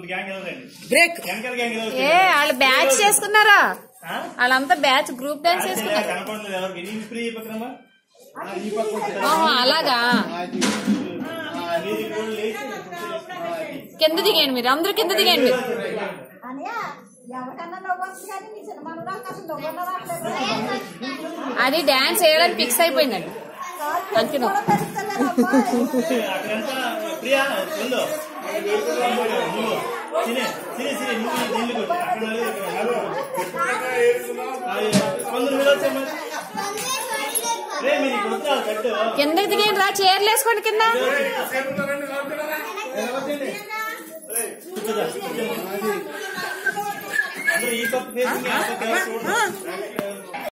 Gang ఎవరండి break వెనకాల gang ఎవరు ఏ వాళ్ళు బ్యాచ్ చేసుకున్నారా ఆ? వాళ్ళంతా బ్యాచ్ గ్రూప్ డాన్స్ చేసుకున్నారు కనపడలేదు ఎవరికి నీ ఫ్రీ పక్కనమ్మా ఓహో అలాగా నీది కూడా లేచి కింద దిగండి మీరు అందరూ కింద దిగండి అనియా ఎవరికన్నా నవ్వు వస్తుంది కానీ నీ సినిమాలో నాకు అసలు నవ్వు రావట్లేదు అది డాన్స్ వేయడానికి ఫిక్స్ అయిపోయిందండి అందుకే కూడా పెరుగుతలేదు అబ్బాయి అక్కడంతా ప్రియా ఉందో నువ్వు సినే సినే సినే నువ్వు దీన్ని కొట్టు అక్కడ నలుగురు, ఇక్కడ నలుగురు. అది కొందరు మీరు వచ్చామా రే మీరు ఇక్కడ వచ్చారు కట్టు కిందకి దిగండి రా చీరలు వేసుకోండి కింద కూర్చోదా, కూర్చోదా. అందరూ ఈ పక్క ఫేసింగ్ ఆ పక్క చూడండి